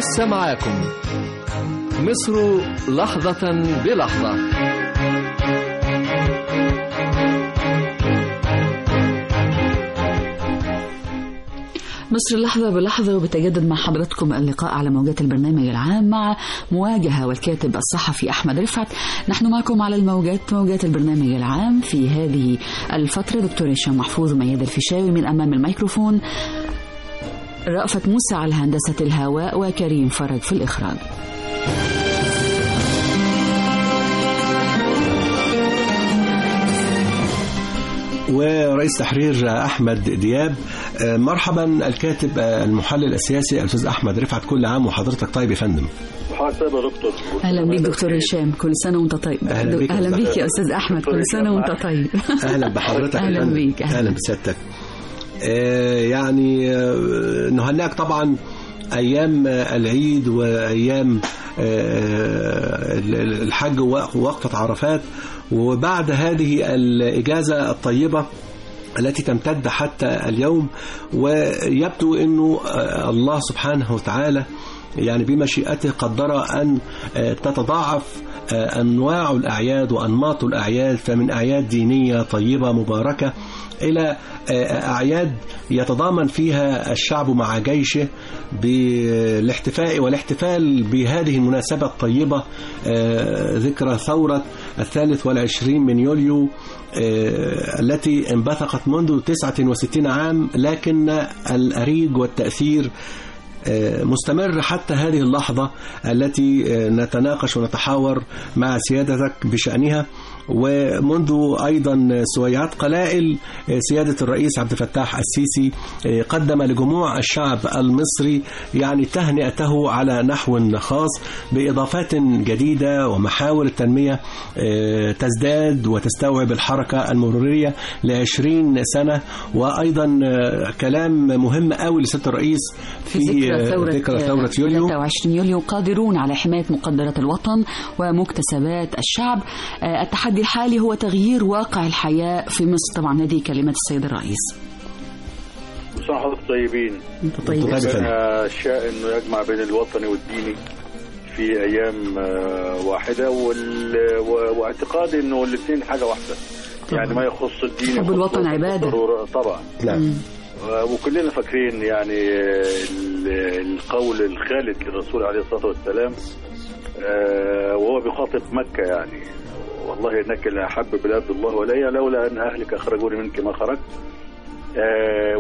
لسه معاكم مصر لحظة بلحظة مصر لحظة بلحظة وبتجدد مع حضراتكم اللقاء على موجات البرنامج العام مع مواجهة والكاتب الصحفي أحمد رفعت نحن معكم على الموجات موجات البرنامج العام في هذه الفترة دكتور هشام محفوظ ومياد الفيشاوي من أمام الميكروفون رأفت موسى على هندسة الهواء وكريم فرج في الإخراج ورئيس تحرير احمد دياب مرحبا الكاتب المحلل السياسي الاستاذ احمد رفعت كل عام وحضرتك طيب يا فندم حضرتك يا دكتور اهلا بيك دكتور هشام كل سنه وانت طيب أهلا بيك. اهلا بيك يا استاذ احمد كل سنه وانت طيب اهلا بحضرتك يا أهلا فندم. بيك، أهلا. اهلا بسيادتك آه، يعني آه، نهنئك طبعا ايام آه، العيد وايام آه، ال- ال- الحج ووقفه عرفات وبعد هذه الاجازه الطيبه التي تمتد حتى اليوم ويبدو انه آه، الله سبحانه وتعالى يعني بمشيئته قدر ان آه، تتضاعف آه، انواع الاعياد وانماط الاعياد فمن اعياد دينيه طيبه مباركه الى آه، اعياد يتضامن فيها الشعب مع جيشه بالاحتفاء والاحتفال بهذه المناسبه الطيبه آه، ذكرى ثوره الثالث والعشرين من يوليو آه، التي انبثقت منذ 69 عام لكن الأريج والتأثير آه، مستمر حتى هذه اللحظة التي آه، نتناقش ونتحاور مع سيادتك بشأنها ومنذ أيضا سويعات قلائل آه، سيادة الرئيس عبد الفتاح السيسي آه، قدم لجموع الشعب المصري يعني تهنئته على نحو خاص بإضافات جديدة ومحاور التنمية آه، تزداد وتستوعب الحركة المرورية لعشرين سنة وأيضا آه، كلام مهم قوي لسيادة الرئيس في ذكرى ثورة, ذكرى ثورة يوليو 23 يوليو قادرون على حماية مقدرات الوطن ومكتسبات الشعب آه، التحدي الحالي هو تغيير واقع الحياة في مصر طبعا هذه كلمات السيد الرئيس كل سنه وحضرتك طيبين انت طيب طيب. ربنا شاء انه يجمع بين الوطني والديني في ايام آه، واحده وال... و- واعتقادي انه الاثنين حاجه واحده يعني ما يخص الدين حب يخص الوطن عبادة. ضرورة طبعا نعم آه، وكلنا فاكرين يعني آه، ال- القول الخالد للرسول عليه الصلاه والسلام آه، وهو بيخاطب مكه يعني والله انك لاحب بلاد الله والي لولا ان اهلك اخرجوني منك ما خرجت آه،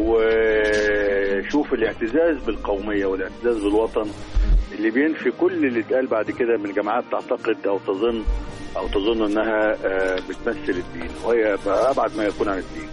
وشوف الاعتزاز بالقوميه والاعتزاز بالوطن اللي بينفي كل اللي اتقال بعد كده من جماعات تعتقد او تظن او تظن انها آه، بتمثل الدين وهي ابعد ما يكون عن الدين.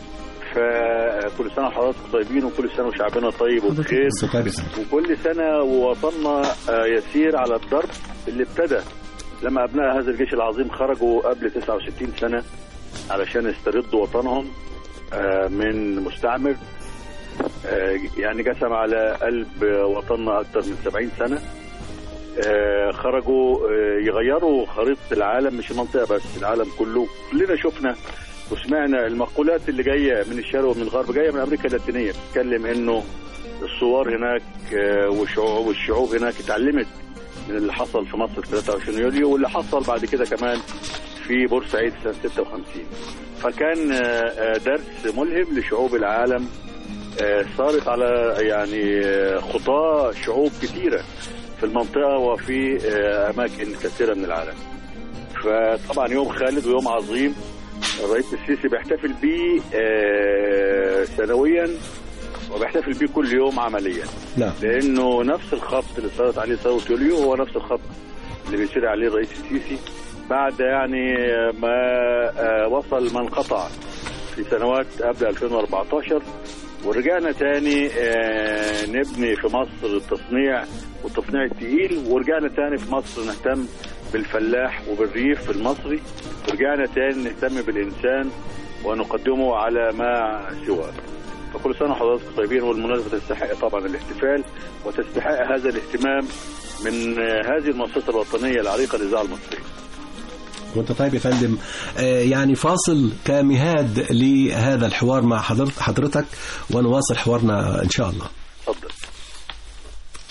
فكل سنه وحضراتكم طيبين وكل سنه وشعبنا طيب وبخير بس طيب يا فندم. وكل سنة ووطننا آه، يسير على الضرب اللي ابتدى لما أبناء هذا الجيش العظيم خرجوا قبل 69 سنة علشان يستردوا وطنهم آه، من مستعمر آه، يعني جسم على قلب وطننا أكثر من 70 سنة آه، خرجوا آه، يغيروا خريطة العالم مش المنطقة بس العالم كله كلنا شفنا وسمعنا المقولات اللي جاية من الشرق ومن الغرب جاية من أمريكا اللاتينية بتتكلم إنه الثوار هناك آه، والشعوب والشعوب هناك اتعلمت من اللي حصل في مصر في 23 يوليو واللي حصل بعد كده كمان في بورسعيد سنة 56 فكان آه، آه، درس ملهم لشعوب العالم آه، صارت على يعني آه، خطى شعوب كثيرة في المنطقة وفي آه، أماكن كثيرة من العالم فطبعا يوم خالد ويوم عظيم الرئيس السيسي بيحتفل بيه آه، سنويا وبيحتفل بيه كل يوم عمليا نعم لانه نفس الخط اللي صارت عليه ثوره يوليو هو نفس الخط اللي بيسير عليه الرئيس السيسي بعد يعني ما آه، وصل ما انقطع في سنوات قبل 2014 ورجعنا تاني آه، نبني في مصر التصنيع والتصنيع التقيل ورجعنا تاني في مصر نهتم بالفلاح وبالريف المصري ورجعنا تاني نهتم بالإنسان ونقدمه على ما سواه فكل سنة وحضراتكم طيبين والمناسبة تستحق طبعا الاحتفال وتستحق هذا الاهتمام من آه، هذه المؤسسة الوطنية العريقة الإذاعة المصرية وانت طيب يا فندم آه، يعني فاصل كمهاد لهذا الحوار مع حضرت- حضرتك ونواصل حوارنا ان شاء الله اتفضل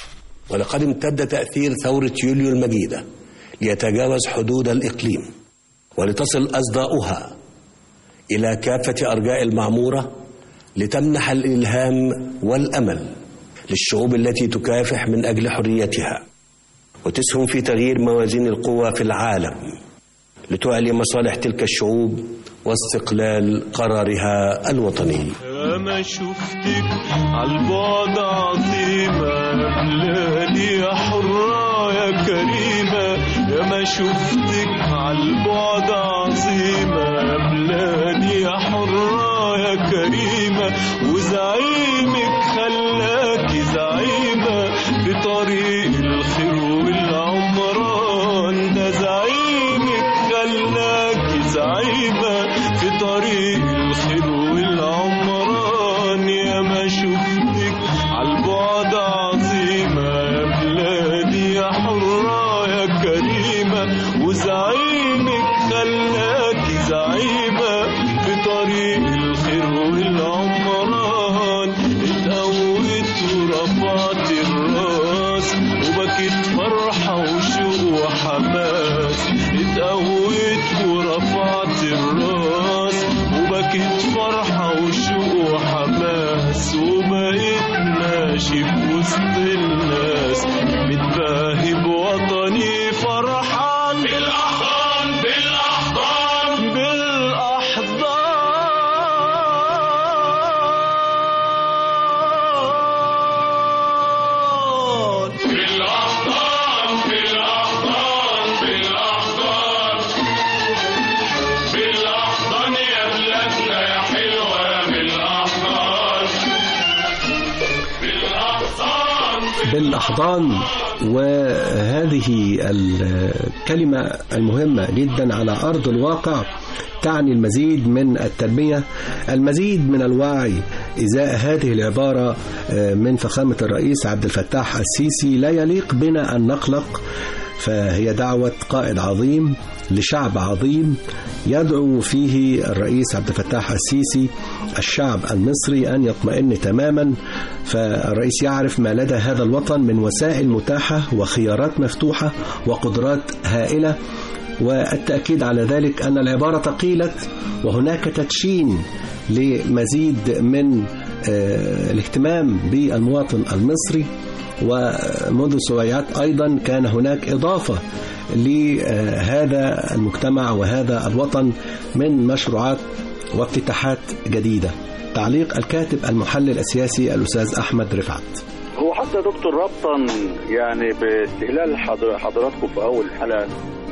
ولقد امتد تأثير ثورة يوليو المجيدة ليتجاوز حدود الإقليم ولتصل أصداؤها إلى كافة أرجاء المعمورة لتمنح الإلهام والأمل للشعوب التي تكافح من أجل حريتها وتسهم في تغيير موازين القوى في العالم لتعلي مصالح تلك الشعوب واستقلال قرارها الوطني يا ما شفتك عالبعد عظيمة بلادي يا حرة يا كريمة يا ما شفتك عالبعد عظيمة بلادي يا حرة يا كريمة وزعيمك خلاكي زعيمة بطريق الخير والعمران ده زعيمك خلاكي زعيمة في طريق الخير والعمران يا ما شفتك عالبعد عظيمة يا بلادي يا حرة يا كريمة وزعيمك خلاكي زعيمة في طريق الخير والعمران اتقوت ورفعت الراس وبكيت فرحة وشوق وحماس اتقوت ورفعت الراس وبكيت فرحة وشوق وحماس وبقيت ماشي في وسط الناس متباهي بوطني فرحان بالأحضان بالأحضان بالأحضان بالأحضان بالأحضان بالأحضان بالأحضان يا بلادنا يا حلوة بالأحضان بالأحضان بالأحضان وهذه الكلمة المهمة جدا على أرض الواقع تعني المزيد من التنمية المزيد من الوعي إزاء هذه العبارة من فخامة الرئيس عبد الفتاح السيسي لا يليق بنا أن نقلق فهي دعوة قائد عظيم لشعب عظيم يدعو فيه الرئيس عبد الفتاح السيسي الشعب المصري أن يطمئن تماما فالرئيس يعرف ما لدى هذا الوطن من وسائل متاحة وخيارات مفتوحة وقدرات هائلة والتأكيد على ذلك أن العبارة قيلت وهناك تدشين لمزيد من الاهتمام بالمواطن المصري ومنذ سويعات أيضا كان هناك إضافة لهذا المجتمع وهذا الوطن من مشروعات وافتتاحات جديدة تعليق الكاتب المحلل السياسي الأستاذ أحمد رفعت هو حتى دكتور ربطا يعني باستهلال حضر حضراتكم في اول حلقه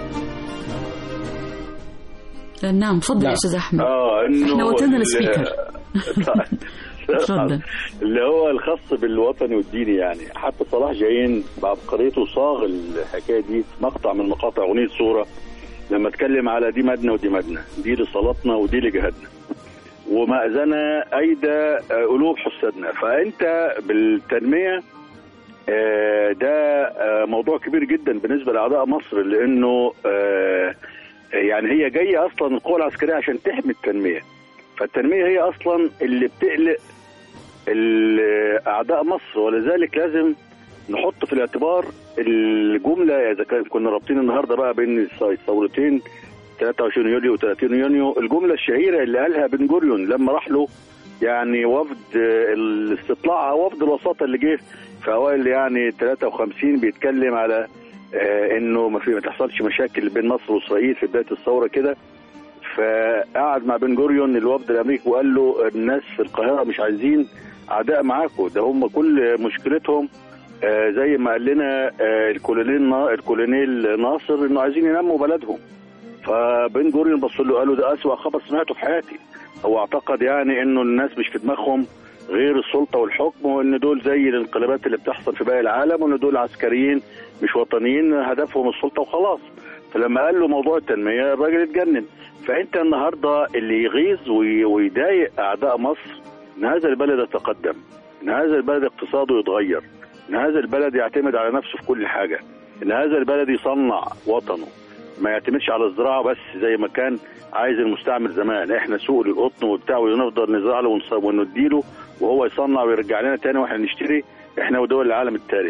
نعم تفضل يا استاذ احمد اه انه احنا وصلنا ال- للسبيكر طيب. اتفضل. اللي هو الخاص بالوطني والديني يعني حتى صلاح جايين بعبقريته صاغ الحكايه دي في مقطع من مقاطع اغنيه صوره لما اتكلم على دي مدنه ودي مدنه دي لصلاتنا ودي لجهادنا ومأذنة أيدى قلوب حسادنا فأنت بالتنمية آه، ده آه، موضوع كبير جدا بالنسبة لأعضاء مصر لأنه آه، يعني هي جاية أصلا القوى العسكرية عشان تحمي التنمية فالتنمية هي أصلا اللي بتقلق ال- أعداء مصر ولذلك لازم نحط في الاعتبار الجملة إذا كان- كنا رابطين النهاردة بقى بين الثورتين 23 يوليو و 30 يونيو الجملة الشهيرة اللي قالها بن جوريون لما راح له يعني وفد آه، الاستطلاع وفد الوساطة اللي جه في أوائل يعني 53 بيتكلم على آه، انه ما في ما تحصلش مشاكل بين مصر واسرائيل في بدايه الثوره كده فقعد مع بن جوريون الوفد الامريكي وقال له الناس في القاهره مش عايزين اعداء معاكم ده هم كل مشكلتهم آه، زي ما قال لنا آه، الكولونيل نا- الكولونيل ناصر انه عايزين ينموا بلدهم فبن جوريون بص له قال له ده اسوأ خبر سمعته في حياتي هو اعتقد يعني انه الناس مش في دماغهم غير السلطه والحكم وان دول زي الانقلابات اللي بتحصل في باقي العالم وان دول عسكريين مش وطنيين هدفهم السلطه وخلاص فلما قال له موضوع التنميه الراجل اتجنن فانت النهارده اللي يغيظ وي- ويضايق اعداء مصر ان هذا البلد يتقدم ان هذا البلد اقتصاده يتغير ان هذا البلد يعتمد على نفسه في كل حاجه ان هذا البلد يصنع وطنه ما يعتمدش على الزراعه بس زي ما كان عايز المستعمر زمان احنا سوق للقطن وبتاع ونفضل نزرع له ونص- ونديله وهو يصنع ويرجع لنا تاني واحنا نشتري احنا ودول العالم الثالث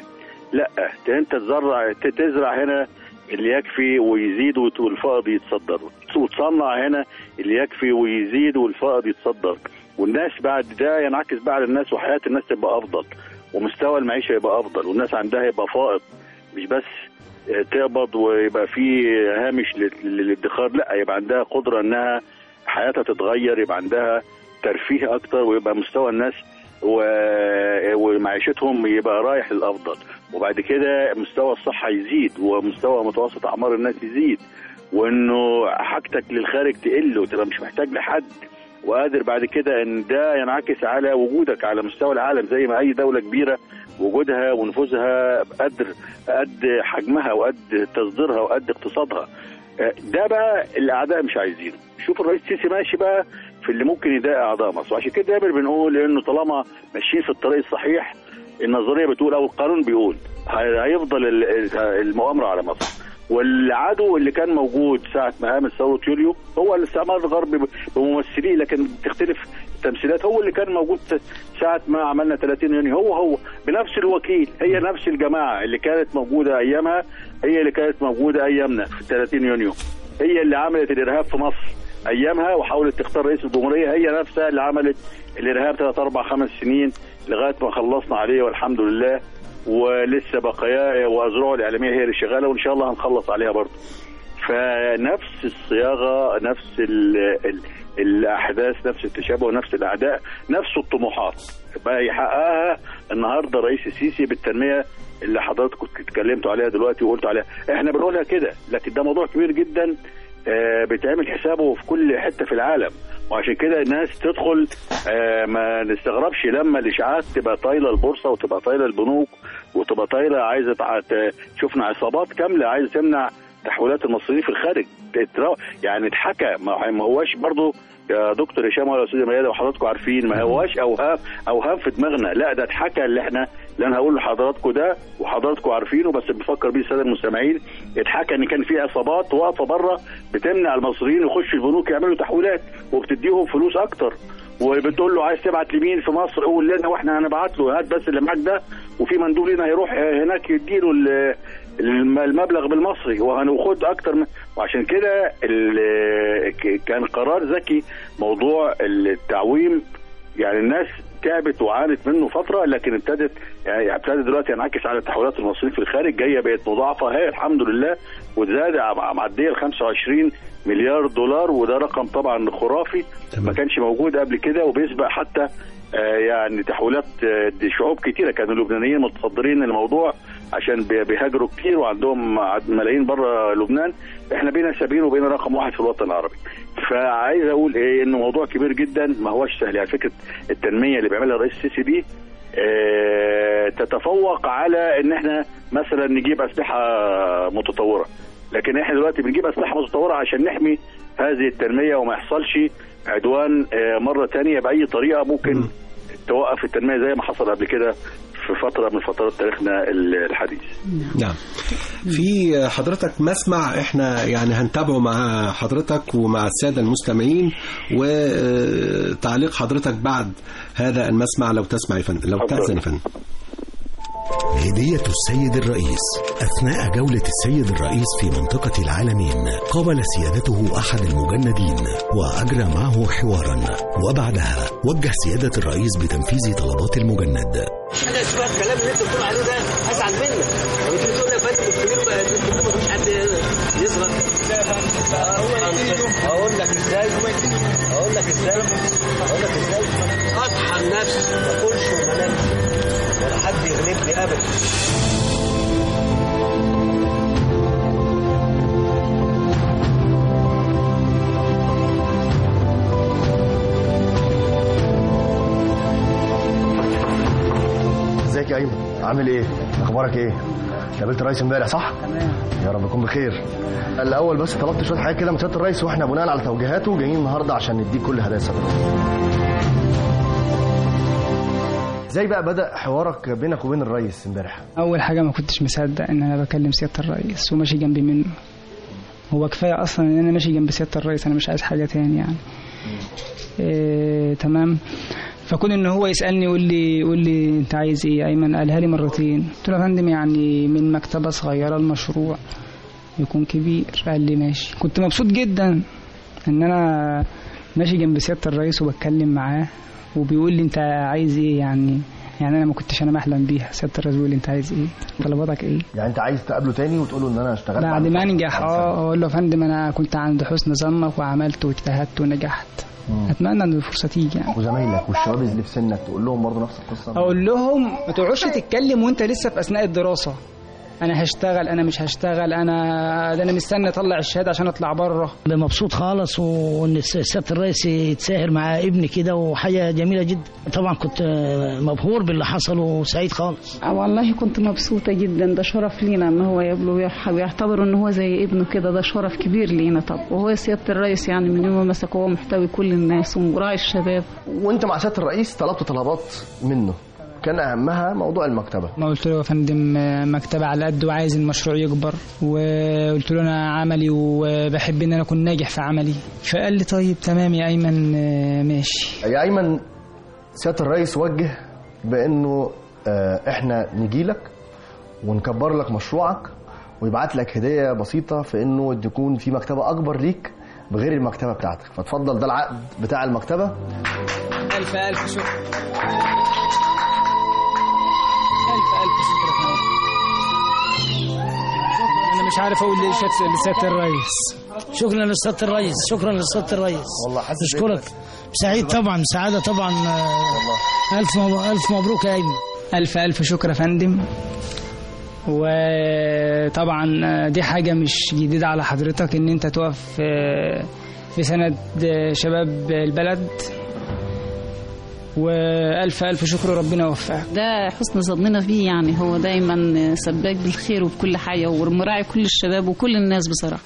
لا انت تزرع تزرع هنا اللي يكفي ويزيد وت- والفائض يتصدر وتصنع هنا اللي يكفي ويزيد والفائض يتصدر والناس بعد ده ينعكس بقى على الناس وحياه الناس تبقى افضل ومستوى المعيشه يبقى افضل والناس عندها يبقى فائض مش بس آه، تقبض ويبقى في هامش لل- للادخار لا يبقى عندها قدره انها حياتها تتغير يبقى عندها ترفيه اكتر ويبقى مستوى الناس و... ومعيشتهم يبقى رايح للافضل وبعد كده مستوى الصحه يزيد ومستوى متوسط اعمار الناس يزيد وانه حاجتك للخارج تقل وتبقى مش محتاج لحد وقادر بعد كده ان ده ينعكس على وجودك على مستوى العالم زي ما اي دوله كبيره وجودها ونفوذها قدر قد حجمها وقد تصديرها وقد اقتصادها آه، ده بقى الاعداء مش عايزينه شوف الرئيس السيسي ماشي بقى في اللي ممكن يضايق اعضاء مصر وعشان كده دايما بنقول انه طالما ماشيين في الطريق الصحيح النظريه بتقول او القانون بيقول هي- هيفضل ال- ال- المؤامره على مصر والعدو اللي كان موجود ساعه ما قامت ثوره يوليو هو الاستعمار الغربي ب- بممثليه لكن تختلف التمثيلات هو اللي كان موجود ساعه ما عملنا 30 يونيو هو هو بنفس الوكيل هي نفس الجماعه اللي كانت موجوده ايامها هي اللي كانت موجوده ايامنا في 30 يونيو هي اللي عملت الارهاب في مصر ايامها وحاولت تختار رئيس الجمهوريه هي نفسها اللي عملت الارهاب ثلاث اربع خمس سنين لغايه ما خلصنا عليه والحمد لله ولسه بقاياه واذرعه الاعلاميه هي اللي شغاله وان شاء الله هنخلص عليها برضه فنفس الصياغه نفس ال ال الاحداث نفس التشابه نفس الاعداء نفس الطموحات بقى يحققها النهارده رئيس السيسي بالتنميه اللي حضراتكم اتكلمتوا عليها دلوقتي وقلتوا عليها احنا بنقولها كده لكن ده موضوع كبير جدا آه، بيتعمل حسابه في كل حته في العالم وعشان كده الناس تدخل آه، ما نستغربش لما الاشاعات تبقى طايله البورصه وتبقى طايله البنوك وتبقى طايله عايزه تع- ت- شفنا عصابات كامله عايزه تمنع تحويلات المصريين في الخارج تترا- يعني اتحكى ما ما هواش برضه يا دكتور هشام ولا استاذ ميادة وحضراتكم عارفين ما هواش اوهام اوهام في دماغنا لا ده اتحكى اللي احنا اللي انا هقول لحضراتكم ده وحضراتكم عارفينه بس بفكر بيه الساده المستمعين اتحكى ان كان في عصابات واقفه بره بتمنع المصريين يخشوا البنوك يعملوا تحويلات وبتديهم فلوس اكتر وبتقول له عايز تبعت لمين في مصر قول لنا واحنا هنبعت له هات بس اللي معاك ده وفي مندوب لنا هيروح هناك يديله ال- الم- المبلغ بالمصري وهناخد اكتر من وعشان كده ال- ك- كان قرار ذكي موضوع التعويم يعني الناس تعبت وعانت منه فتره لكن ابتدت يعني ابتدى دلوقتي ينعكس على التحويلات المصريين في الخارج جايه بقت مضاعفه هي الحمد لله وزاد ع- معديه ال 25 مليار دولار وده رقم طبعا خرافي تمام. ما كانش موجود قبل كده وبيسبق حتى آه، يعني تحويلات آه، دي شعوب كتيره كانوا اللبنانيين متصدرين الموضوع عشان بي- بيهاجروا كتير وعندهم عد- ملايين بره لبنان احنا بينا سابين وبينا رقم واحد في الوطن العربي فعايز اقول ايه انه موضوع كبير جدا ما هوش سهل يعني فكره التنميه اللي بيعملها الرئيس السيسي دي آه، تتفوق على ان احنا مثلا نجيب اسلحه متطوره لكن احنا دلوقتي بنجيب اسلحه متطوره عشان نحمي هذه التنميه وما يحصلش عدوان آه، مره تانية باي طريقه ممكن توقف التنميه زي ما حصل قبل كده في فتره من فترات تاريخنا الحديث نعم في حضرتك مسمع احنا يعني هنتابعه مع حضرتك ومع السادة المستمعين وتعليق حضرتك بعد هذا المسمع لو تسمع يا فندم لو اتفضل. تأذن يا فندم هدية السيد الرئيس أثناء جولة السيد الرئيس في منطقة العالمين قابل سيادته أحد المجندين وأجرى معه حوارا وبعدها وجه سيادة الرئيس بتنفيذ طلبات المجند انا اسمع الكلام اللي انت بتقول عليه ده ازعل منك لو تيجي تقول لي يا فندم الكبير بقى الكبير ما فيش حد يصغر اقول لك ازاي اقول لك ازاي اقول لك ازاي اطحن نفسي ما اكلش وما انامش ولا حد يغلبني ابدا ازيك يا ايمن عامل ايه اخبارك ايه قابلت الرئيس امبارح صح تمام يا رب يكون بخير الاول بس طلبت شويه حاجات كده من سياده الرئيس واحنا بناء على توجيهاته جايين النهارده عشان نديك كل هدايا سياده الرئيس ازاي بقى بدا حوارك بينك وبين الرئيس امبارح اول حاجه ما كنتش مصدق ان انا بكلم سياده الرئيس وماشي جنبي منه هو كفايه اصلا ان انا ماشي جنب سياده الرئيس انا مش عايز حاجه تاني يعني إيه تمام فكون ان هو يسالني يقول لي يقول لي انت عايز ايه يا ايمن قالها لي مرتين قلت له يا فندم يعني من مكتبه صغيره المشروع يكون كبير قال لي ماشي كنت مبسوط جدا ان انا ماشي جنب سياده الرئيس وبتكلم معاه وبيقول لي انت عايز ايه يعني يعني انا ما كنتش انا محلم بيها سياده الرئيس بيقول لي انت عايز ايه طلباتك ايه يعني انت عايز تقابله تاني وتقول له ان انا اشتغلت بعد عند ما حضرتك انجح بعد اه سنة. اقول له يا فندم انا كنت عند حسن ظنك وعملت واجتهدت ونجحت مم. اتمنى ان الفرصه تيجي يعني وزمايلك والشباب اللي في سنك تقول لهم برضه نفس القصه اقول لهم ما تقعدش تتكلم وانت لسه في اثناء الدراسه انا هشتغل انا مش هشتغل انا ده انا مستني اطلع الشهاده عشان اطلع بره مبسوط خالص وان سياده الرئيس يتساهر مع ابني كده وحاجه جميله جدا طبعا كنت مبهور باللي حصل وسعيد خالص آه والله كنت مبسوطة جدا ده شرف لينا ان هو يقبله ويح- ويعتبر ان هو زي ابنه كده ده شرف كبير لينا طب وهو سيادة الرئيس يعني من يوم ما مسك هو محتوي كل الناس ومراعي الشباب وانت مع سياده الرئيس طلبت طلبات منه كان اهمها موضوع المكتبه ما قلت له يا فندم آه، مكتبه على قد وعايز المشروع يكبر وقلت له انا عملي وبحب ان انا اكون ناجح في عملي فقال لي طيب تمام يا ايمن آه، ماشي يا ايمن سياده الرئيس وجه بانه آه، احنا نجي لك ونكبر لك مشروعك ويبعت لك هديه بسيطه في انه تكون في مكتبه اكبر ليك بغير المكتبه بتاعتك فتفضل ده العقد بتاع المكتبه الف الف شكر الف الف شكر انا مش عارف اقول ليش لسياده الرئيس شكرا لسياده الرئيس شكرا لسياده الرئيس والله حاسس اشكرك سعيد طبعا سعاده طبعا آه، الف مب- الف مبروك يا ايمن ألف ألف شكر يا فندم وطبعا دي حاجة مش جديدة على حضرتك إن أنت تقف في سند شباب البلد وألف ألف شكر ربنا يوفقك ده حسن ظننا فيه يعني هو دايما سباك بالخير وبكل حاجة ومراعي كل الشباب وكل الناس بصراحة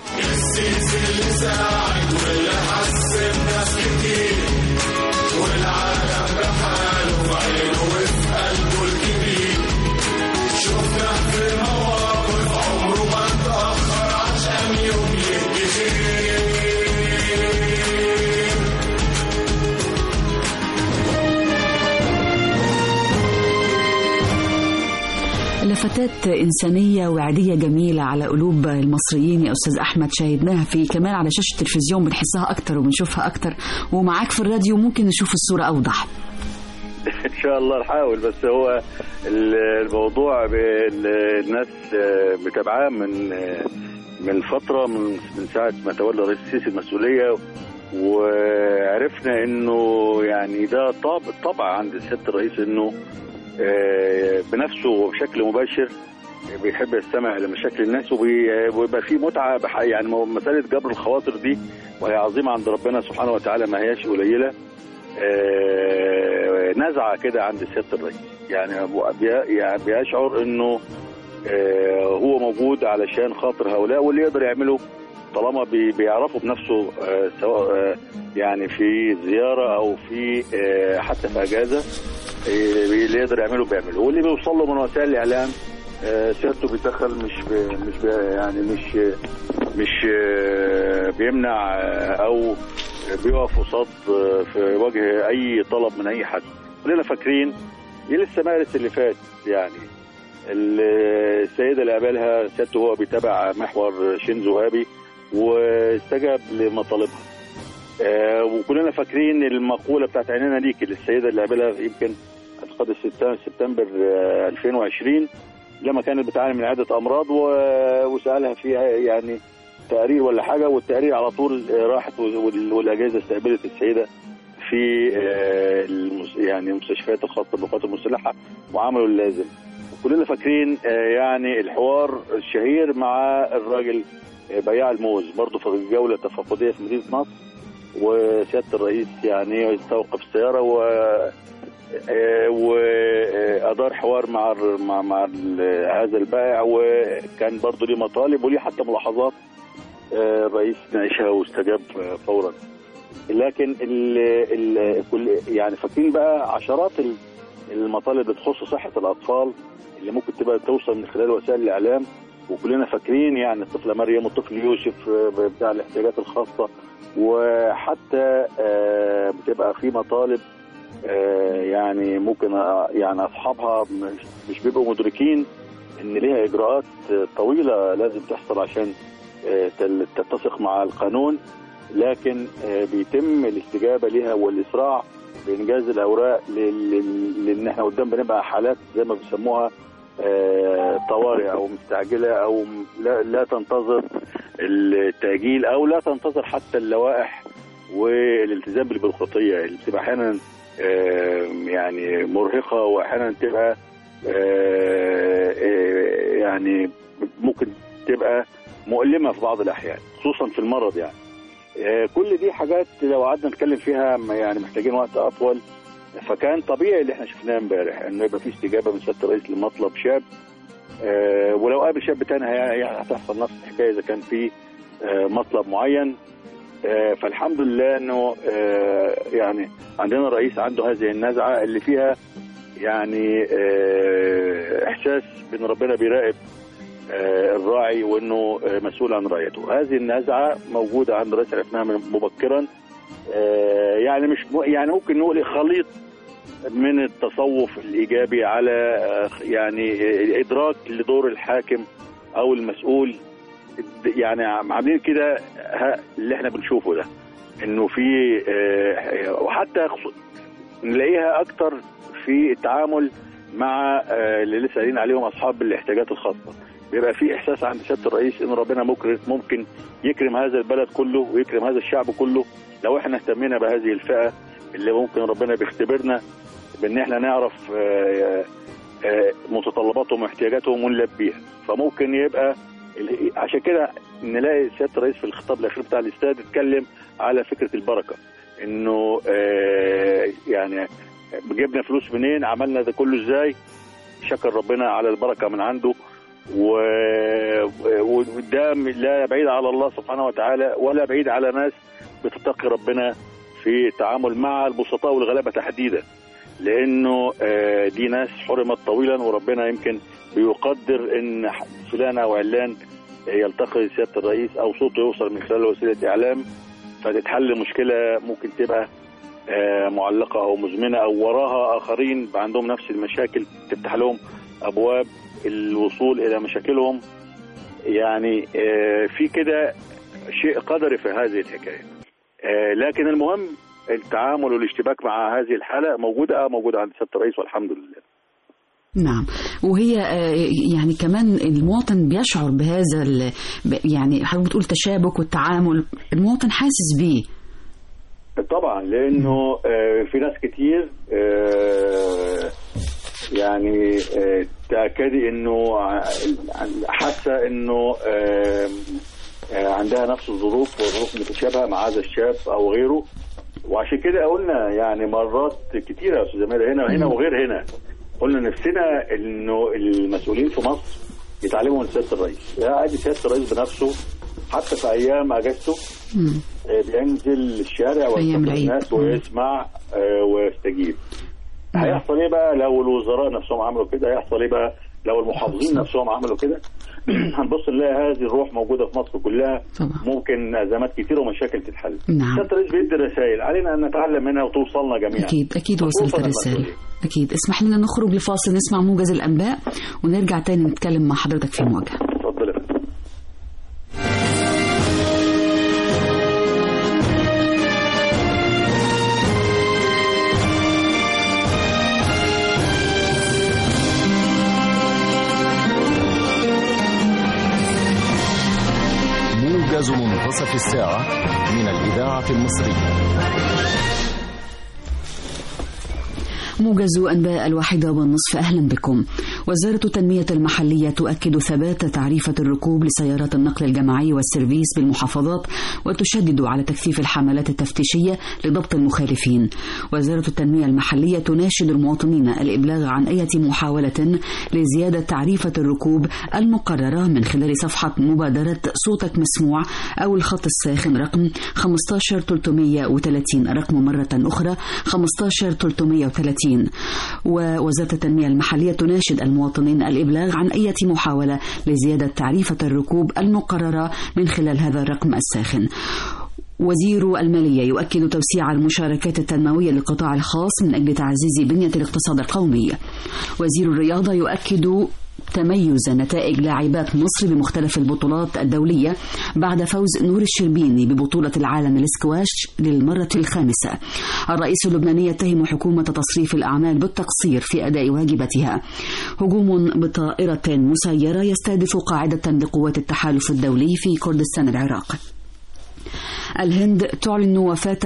لفتات إنسانية وعادية جميلة على قلوب المصريين يا أستاذ أحمد شاهدناها في كمان على شاشة التلفزيون بنحسها أكتر وبنشوفها أكتر ومعاك في الراديو ممكن نشوف الصورة أوضح ان شاء الله نحاول بس هو ال- الموضوع بال- الناس آه، متابعاه من آه، من فتره من من ساعه ما تولى رئيس السيسي المسؤوليه وعرفنا انه يعني ده طاب طبع عند سياده الرئيس انه آه، بنفسه وبشكل مباشر بيحب يستمع لمشاكل الناس وبي- ويبقى في متعه بح- يعني مساله جبر الخواطر دي وهي عظيمه عند ربنا سبحانه وتعالى ما هياش قليله آه، نزعه كده عند سياده الرئيس يعني بي- يعني بيشعر انه آه، هو موجود علشان خاطر هؤلاء واللي يقدر يعمله طالما بي- بيعرفوا بنفسه آه، سواء آه، يعني في زياره او في آه، حتى في اجازه آه، اللي يقدر يعمله بيعمله واللي بيوصل له من وسائل الاعلام آه، سيادته بيتدخل مش بي مش بي يعني مش مش آه، بيمنع آه، او بيقف قصاد آه، في وجه اي طلب من اي حد كلنا فاكرين دي لسه مارس اللي فات يعني ال- السيده اللي قابلها سيادته هو بيتابع محور شينزو ابي واستجاب لمطالبها آه، وكلنا فاكرين المقوله بتاعت عينينا ليك اللي السيده اللي قابلها يمكن اعتقد الستة- سبتمبر آه، 2020 لما كانت بتعاني من عده امراض و- وسالها فيها يعني تقرير ولا حاجه والتقرير على طول آه، راحت وال- والاجهزه استقبلت السيده في آه، المس- يعني المستشفيات الخاصه بالقوات المسلحه وعملوا اللازم كلنا فاكرين آه، يعني الحوار الشهير مع الراجل آه، بياع الموز برضه في جوله تفقديه في مدينه نصر وسياده الرئيس يعني استوقف السياره و آه، وادار حوار مع ال- مع, مع ال- هذا البائع وكان برضه ليه مطالب وليه حتى ملاحظات آه، الرئيس ناقشها واستجاب آه، فورا لكن ال ال كل يعني فاكرين بقى عشرات ال- المطالب اللي تخص صحه الاطفال اللي ممكن تبقى توصل من خلال وسائل الاعلام وكلنا فاكرين يعني الطفله مريم والطفل يوسف آه، بتاع الاحتياجات الخاصه وحتى آه، بتبقى في مطالب آه، يعني ممكن آه، يعني اصحابها مش- مش بيبقوا مدركين ان ليها اجراءات آه، طويله لازم تحصل عشان آه، تل- تتسق مع القانون لكن آه، بيتم الاستجابه لها والاسراع بانجاز الاوراق لل- لل- لان احنا قدام بنبقى حالات زي ما بيسموها آه، طوارئ او مستعجله او م- لا, لا تنتظر التاجيل او لا تنتظر حتى اللوائح والالتزام بالبيروقراطيه اللي بتبقى احيانا آه، يعني مرهقه واحيانا تبقى آه، آه، يعني ممكن تبقى مؤلمه في بعض الاحيان خصوصا في المرض يعني آه، كل دي حاجات لو قعدنا نتكلم فيها ما- يعني محتاجين وقت اطول فكان طبيعي اللي احنا شفناه امبارح انه يبقى في استجابه من سياده الرئيس لمطلب شاب آه، ولو قابل شاب تاني هي- هي- هتحصل نفس الحكايه اذا كان في آه، مطلب معين آه، فالحمد لله انه آه، يعني عندنا رئيس عنده هذه النزعه اللي فيها يعني آه، احساس بان ربنا بيراقب آه، الراعي وانه آه، مسؤول عن رعيته هذه النزعه موجوده عند الرئيس عرفناها من- مبكرا آه، يعني مش م- يعني ممكن نقول خليط من التصوف الايجابي على آه، يعني آه، ادراك لدور الحاكم او المسؤول يعني عاملين كده ها- اللي احنا بنشوفه ده انه في آه، وحتى خصو- نلاقيها اكتر في التعامل مع آه، اللي لسه قايلين عليهم اصحاب الاحتياجات الخاصه بيبقى في احساس عند سياده الرئيس ان ربنا مكرم ممكن يكرم هذا البلد كله ويكرم هذا الشعب كله لو احنا اهتمينا بهذه الفئه اللي ممكن ربنا بيختبرنا بان احنا نعرف آه، آه، متطلباتهم واحتياجاتهم ونلبيها فممكن يبقى ال- عشان كده نلاقي سياده الرئيس في الخطاب الاخير بتاع الاستاد اتكلم على فكره البركه انه آه، يعني جبنا فلوس منين عملنا ده كله ازاي شكر ربنا على البركه من عنده و- وده لا بعيد على الله سبحانه وتعالى ولا بعيد على ناس بتتقي ربنا في التعامل مع البسطاء والغلابه تحديدا لانه آه، دي ناس حرمت طويلا وربنا يمكن بيقدر ان فلان او علان يلتقي سياده الرئيس او صوته يوصل من خلال وسيله اعلام فتتحل مشكله ممكن تبقى آه، معلقه او مزمنه او وراها اخرين عندهم نفس المشاكل تفتح لهم ابواب الوصول الى مشاكلهم يعني آه، في كده شيء قدري في هذه الحكايه آه، لكن المهم التعامل والاشتباك مع هذه الحاله موجوده اه موجوده عند سياده الرئيس والحمد لله نعم وهي آه، يعني كمان المواطن بيشعر بهذا ال- ب- يعني حضرتك بتقول تشابك والتعامل المواطن حاسس بيه طبعا لانه آه، في ناس كتير آه، يعني آه، تاكدي انه ع- حاسه انه آه، آه، عندها نفس الظروف والظروف متشابهه مع هذا الشاب او غيره وعشان كده قلنا يعني مرات كتيره يا استاذ جمال هنا هنا وغير هنا قلنا نفسنا انه المسؤولين في مصر يتعلموا من سياده الرئيس يا ادي سياده الرئيس بنفسه حتى في ايام اجازته آه، بينزل الشارع أيام ويستقبل العيد. الناس ويسمع آه، ويستجيب هيحصل ايه بقى لو الوزراء نفسهم عملوا كده هيحصل ايه بقى لو المحافظين نفسهم عملوا كده هنبص نلاقي هذه الروح موجوده في مصر كلها ممكن ازمات كتير ومشاكل تتحل نعم. سياده الرئيس بيدي رسائل علينا ان نتعلم منها وتوصلنا جميعا أكيد أكيد وصلت خصوصاً الرسالة المسؤولين. أكيد اسمح لنا نخرج لفاصل نسمع موجز الأنباء ونرجع تاني نتكلم مع حضرتك في المواجهة اتفضل يا فندم. موجز منتصف الساعة من الإذاعة المصرية موجز أنباء الواحدة والنصف أهلا بكم وزارة التنمية المحلية تؤكد ثبات تعريفة الركوب لسيارات النقل الجماعي والسيرفيس بالمحافظات وتشدد على تكثيف الحملات التفتيشية لضبط المخالفين وزارة التنمية المحلية تناشد المواطنين الإبلاغ عن أي محاولة لزيادة تعريفة الركوب المقررة من خلال صفحة مبادرة صوتك مسموع أو الخط الساخن رقم 15330 رقم مرة أخرى 15330 ووزارة التنمية المحلية تناشد المواطنين الإبلاغ عن أي محاولة لزيادة تعريفة الركوب المقررة من خلال هذا الرقم الساخن وزير المالية يؤكد توسيع المشاركات التنموية للقطاع الخاص من أجل تعزيز بنية الاقتصاد القومي وزير الرياضة يؤكد تميز نتائج لاعبات مصر بمختلف البطولات الدولية بعد فوز نور الشربيني ببطولة العالم الاسكواش للمرة الخامسة الرئيس اللبناني يتهم حكومة تصريف الأعمال بالتقصير في أداء واجباتها هجوم بطائرة مسيرة يستهدف قاعدة لقوات التحالف الدولي في كردستان العراق الهند تعلن وفاة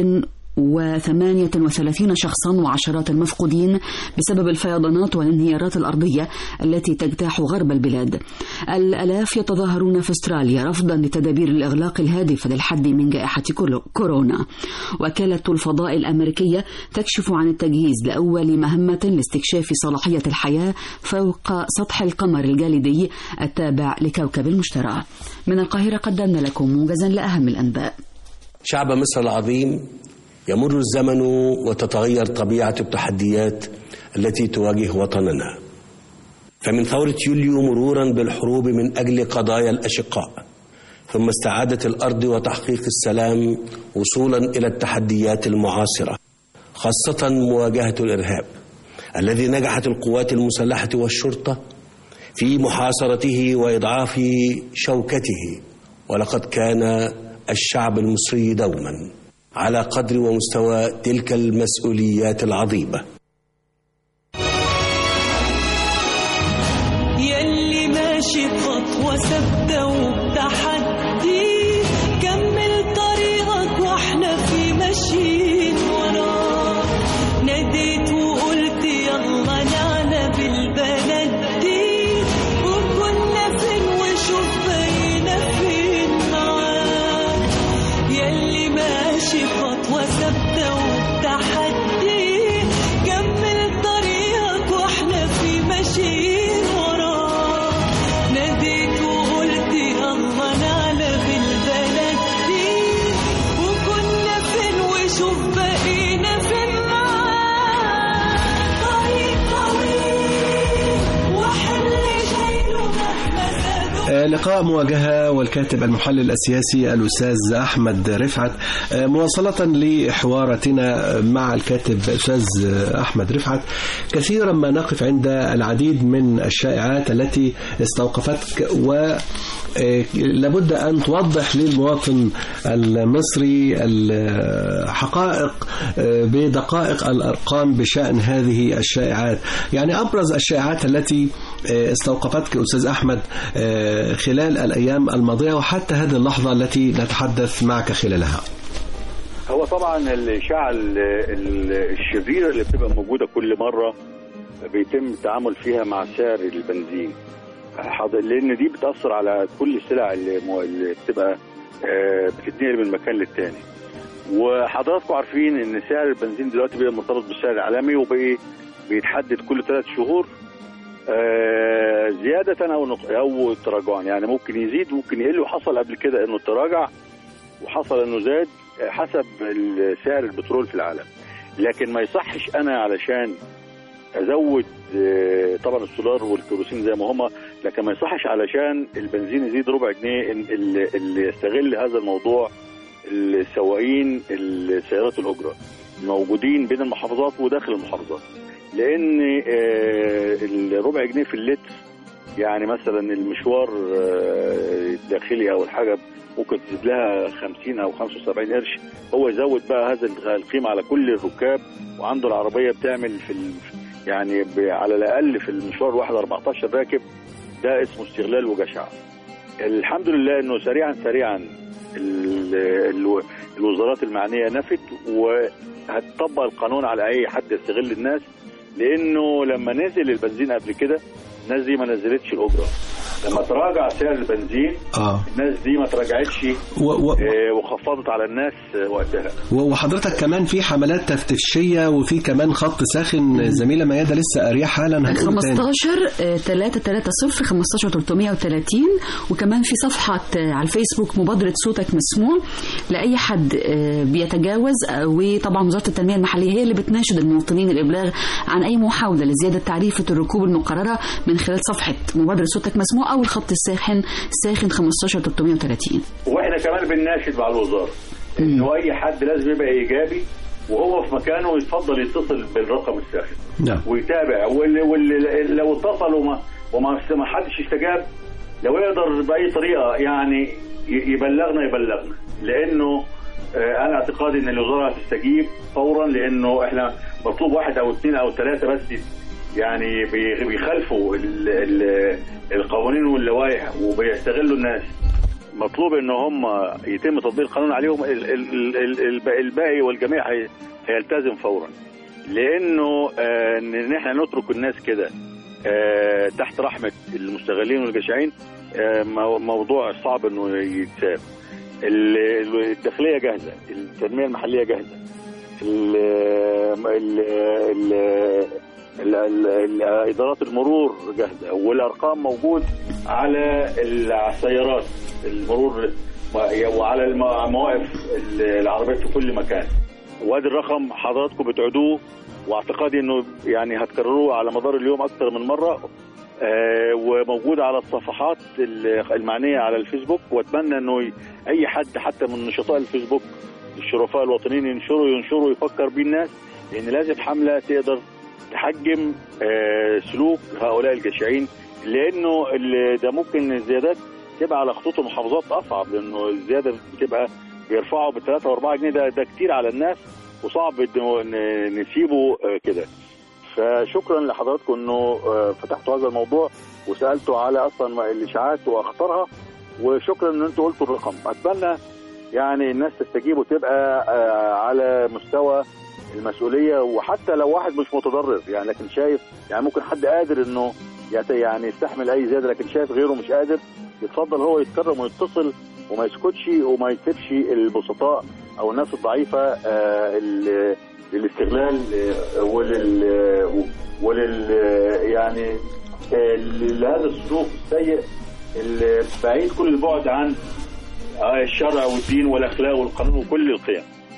138 شخصا وعشرات المفقودين بسبب الفيضانات والانهيارات الأرضية التي تجتاح غرب البلاد الألاف يتظاهرون في استراليا رفضا لتدابير الإغلاق الهادفة للحد من جائحة كورونا وكالة الفضاء الأمريكية تكشف عن التجهيز لأول مهمة لاستكشاف صلاحية الحياة فوق سطح القمر الجليدي التابع لكوكب المشتري من القاهرة قدمنا لكم موجزا لأهم الأنباء شعب مصر العظيم يمر الزمن وتتغير طبيعة التحديات التي تواجه وطننا فمن ثورة يوليو مرورا بالحروب من أجل قضايا الأشقاء ثم استعادة الأرض وتحقيق السلام وصولا إلى التحديات المعاصرة خاصة مواجهة الإرهاب الذي نجحت القوات المسلحة والشرطة في محاصرته وإضعاف شوكته ولقد كان الشعب المصري دوما على قدر ومستوى تلك المسؤوليات العظيمه يلي ماشي خطوة ثابتة وبتحدي كمل طريقك واحنا في ماشيين وراك ناديت وقلت يلا نعلى بالبلد دي وكنا فين وشوف بقينا فين معاك يلي ماشي خطوة ثابتة وبتحدي كمل طريقك واحنا في ماشيين وراك ناديت وقلت يلا نعلى بالبلد دي وكنا فين وشوف بقينا فين معاك طريق طويل وحمل شايله مهما زادوا آه، لقاء مواجهة والكاتب المحلل السياسي الأستاذ أحمد رفعت آه، مواصلة لحواراتنا مع الكاتب الأستاذ أحمد رفعت كثيرا ما نقف عند العديد من الشائعات التي استوقفتك و آه، لابد أن توضح للمواطن المصري الحقائق آه، بدقائق الأرقام بشأن هذه الشائعات يعني أبرز الشائعات التي آه، استوقفتك أستاذ أحمد آه، خلال الأيام الماضية وحتى هذه اللحظة التي نتحدث معك خلالها هو طبعا الاشاعه ال- ال- الشريره اللي بتبقى موجوده كل مره بيتم التعامل فيها مع سعر البنزين حاضر- لان دي بتاثر على كل السلع اللي مو- اللي بتبقى آه، بتتنقل من مكان للتاني وحضراتكم عارفين ان سعر البنزين دلوقتي بقى مرتبط بالسعر العالمي وبقى بيتحدد كل ثلاث شهور آه، زيادة أو نق- أو تراجعا يعني ممكن يزيد ممكن يقل وحصل قبل كده إنه تراجع وحصل إنه زاد آه، حسب ال- سعر البترول في العالم لكن ما يصحش أنا علشان أزود آه، طبعا السولار والكيروسين زي ما هما لكن ما يصحش علشان البنزين يزيد ربع جنيه إن- اللي اللي يستغل هذا الموضوع السواقين السيارات الأجرة موجودين بين المحافظات وداخل المحافظات لان آه، الربع جنيه في اللتر يعني مثلا المشوار آه، الداخلي او الحاجه ممكن تزيد لها 50 او 75 قرش هو يزود بقى هذا القيمه على كل الركاب وعنده العربيه بتعمل في ال... يعني ب... على الاقل في المشوار الواحد 14 راكب ده اسمه استغلال وجشع الحمد لله انه سريعا سريعا ال... ال... الوزارات المعنيه نفت وهتطبق القانون على اي حد يستغل الناس لانه لما نزل البنزين قبل كده الناس دي ما نزلتش الاجره لما تراجع سعر البنزين آه. الناس دي ما تراجعتش و- و- آه، وخفضت على الناس آه، وقتها و- وحضرتك كمان في حملات تفتيشية وفي كمان خط ساخن الزميلة ميادة لسه قارية حالا هنقول تاني 15 330 15 330 وكمان في صفحة آه، على الفيسبوك مبادرة صوتك مسموع لأي حد آه، بيتجاوز آه، وطبعا وزارة التنمية المحلية هي اللي بتناشد المواطنين الإبلاغ عن أي محاولة لزيادة تعريفة الركوب المقررة من خلال صفحة مبادرة صوتك مسموع أو الخط الساخن ساخن 15 330 واحنا كمان بنناشد مع الوزاره انه اي حد لازم يبقى ايجابي وهو في مكانه يتفضل يتصل بالرقم الساخن نعم ويتابع واللي, واللي لو اتصل وما وما ما حدش استجاب لو يقدر باي طريقه يعني ي- يبلغنا يبلغنا لانه آه، انا اعتقادي ان الوزاره هتستجيب فورا لانه احنا مطلوب واحد او اثنين او ثلاثه بس يعني بي- بيخالفوا ال- ال- القوانين واللوائح وبيستغلوا الناس مطلوب ان هم يتم تطبيق القانون عليهم ال- ال- ال- الب- الباقي والجميع هي- هيلتزم فورا لانه آه، ان احنا نترك الناس كده آه، تحت رحمه المستغلين والجشعين آه، مو- موضوع صعب انه يتساب ال- ال- الداخليه جاهزه التنميه المحليه جاهزه ال ال ال ال- ال- ال- ادارات المرور جاهزه والارقام موجود على ال- على السيارات المرور وعلى الم- مواقف ال- العربيات في كل مكان وادي الرقم حضراتكم بتعدوه واعتقادي انه يعني هتكرروه على مدار اليوم اكثر من مره آه، وموجود على الصفحات ال- المعنيه على الفيسبوك واتمنى انه ي- اي حد حتى من نشطاء الفيسبوك الشرفاء الوطنيين ينشروا ينشروا يفكر بيه الناس لان لازم حمله تقدر تحجم آه، سلوك هؤلاء الجشعين لانه ال- ده ممكن الزيادات تبقى على خطوط المحافظات اصعب لانه الزياده بتبقى بيرفعوا ب 3 و4 جنيه ده ده كتير على الناس وصعب إنه ن- نسيبه آه، كده فشكرا لحضراتكم انه آه، فتحتوا هذا الموضوع وسالتوا على اصلا الاشاعات واخطارها وشكرا ان انتوا قلتوا الرقم اتمنى يعني الناس تستجيب وتبقى آه، على مستوى المسؤوليه وحتى لو واحد مش متضرر يعني لكن شايف يعني ممكن حد قادر انه يت- يعني يستحمل اي زياده لكن شايف غيره مش قادر يتفضل هو يتكرم ويتصل وما يسكتش وما يسيبش البسطاء او الناس الضعيفه آه، ال- للاستغلال آه، ولل ولل يعني آه، لهذا السلوك السيء اللي بعيد كل البعد عن آه، الشرع والدين والاخلاق والقانون وكل القيم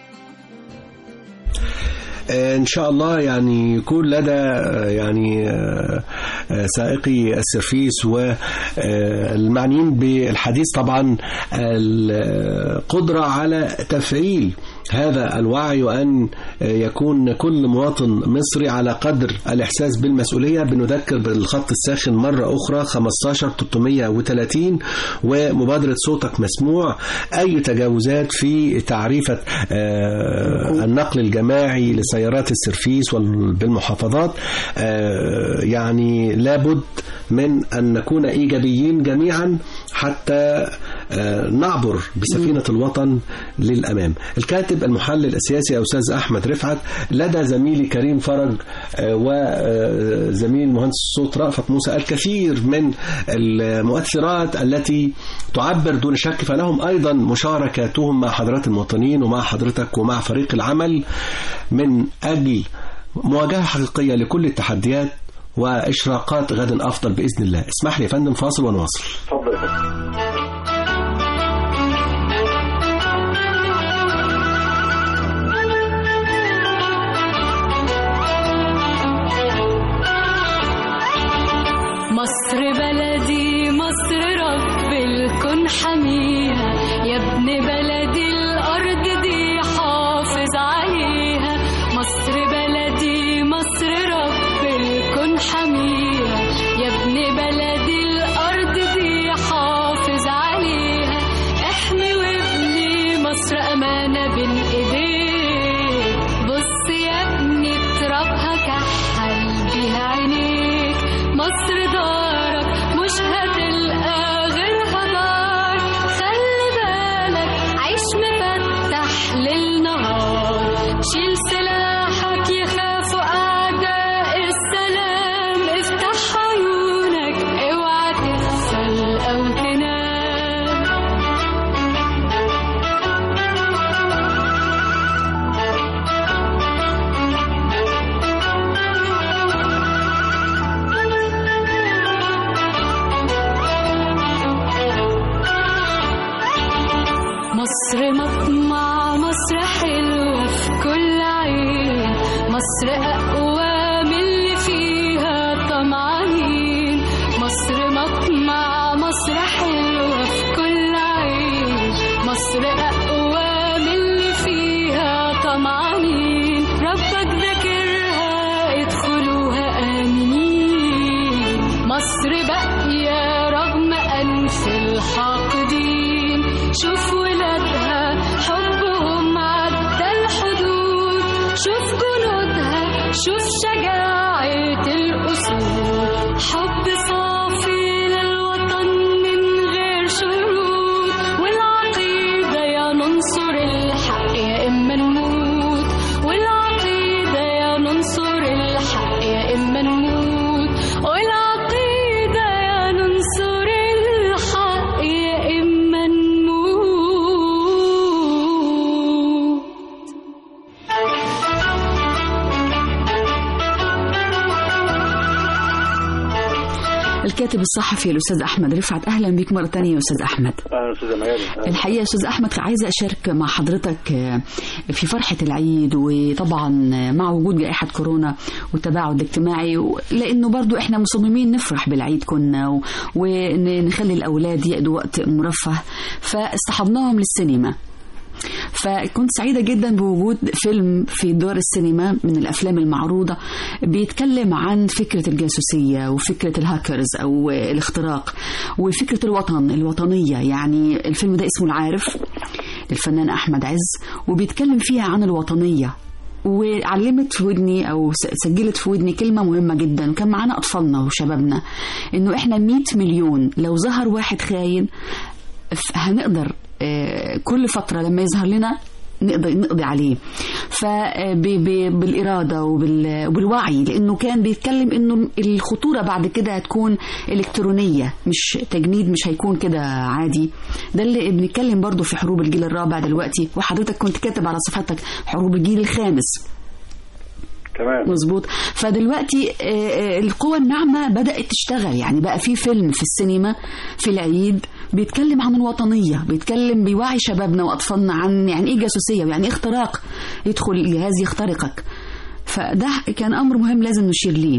آه، ان شاء الله يعني يكون لدى آه، يعني آه، آه، سائقي السرفيس والمعنيين بالحديث طبعا القدرة على تفعيل هذا الوعي وأن يكون كل مواطن مصري على قدر الإحساس بالمسؤولية بنذكر بالخط الساخن مرة أخرى 15 330 ومبادرة صوتك مسموع أي تجاوزات في تعريفة آه، النقل الجماعي لسيارات السرفيس وال- بالمحافظات آه، يعني لابد من أن نكون إيجابيين جميعا حتى آه، نعبر بسفينة الوطن للأمام الكاتب المحلل السياسي أستاذ أحمد رفعت لدى زميلي كريم فرج آه، وزميل مهندس الصوت رأفت موسى الكثير من المؤثرات التي تعبر دون شك فلهم أيضا مشاركاتهم مع حضرات المواطنين ومع حضرتك ومع فريق العمل من أجل مواجهة حقيقية لكل التحديات وإشراقات غد أفضل بإذن الله اسمح لي يا فندم فاصل ونواصل اتفضل يا فندم مصر بلدي مصر رب الكون حميها يا ابن بلدي الأرض دي حافظ عليها مصر بلدي مصر رب الكون حميها يا ابن بلدي الأرض دي حافظ شجاعة الأسود حب صافي للوطن من غير شروط والعقيدة يا ننصر الحق يا إما نموت والعقيدة يا ننصر الحق يا إما نموت والعقيدة يا ننصر الحق يا إما نموت الكاتب الصحفي الأستاذ أحمد رفعت أهلا بك مرة ثانية يا أستاذ أحمد اهلا استاذه ميادة أهلاً. الحقيقة يا أستاذ أحمد عايزة أشارك مع حضرتك آه، في فرحة العيد وطبعا مع وجود جائحة كورونا والتباعد الاجتماعي و- لأنه برضو إحنا مصممين نفرح بالعيد كنا و- ونخلي الأولاد يقضوا وقت مرفه فاصطحبناهم للسينما فكنت سعيدة جدا بوجود فيلم في دار السينما من الأفلام المعروضة بيتكلم عن فكرة الجاسوسية وفكرة الهاكرز أو الاختراق وفكرة الوطن الوطنية يعني الفيلم ده اسمه العارف للفنان أحمد عز وبيتكلم فيها عن الوطنية وعلمت في ودني او س- سجلت في ودني كلمه مهمه جدا كان معانا اطفالنا وشبابنا انه احنا 100 مليون لو ظهر واحد خاين ف- هنقدر آه، كل فترة لما يظهر لنا نقدر نقضي عليه فبالإرادة وبالوعي لأنه كان بيتكلم أنه الخطورة بعد كده هتكون إلكترونية مش تجنيد مش هيكون كده عادي ده اللي بنتكلم برضو في حروب الجيل الرابع دلوقتي وحضرتك كنت كاتب على صفحتك حروب الجيل الخامس تمام مظبوط فدلوقتي آه، آه، القوى الناعمة بدأت تشتغل يعني بقى في فيلم في السينما في العيد بيتكلم عن الوطنية بيتكلم بيوعي شبابنا وأطفالنا عن يعني إيه جاسوسية ويعني إيه اختراق يدخل جهاز يخترقك فده كان أمر مهم لازم نشير ليه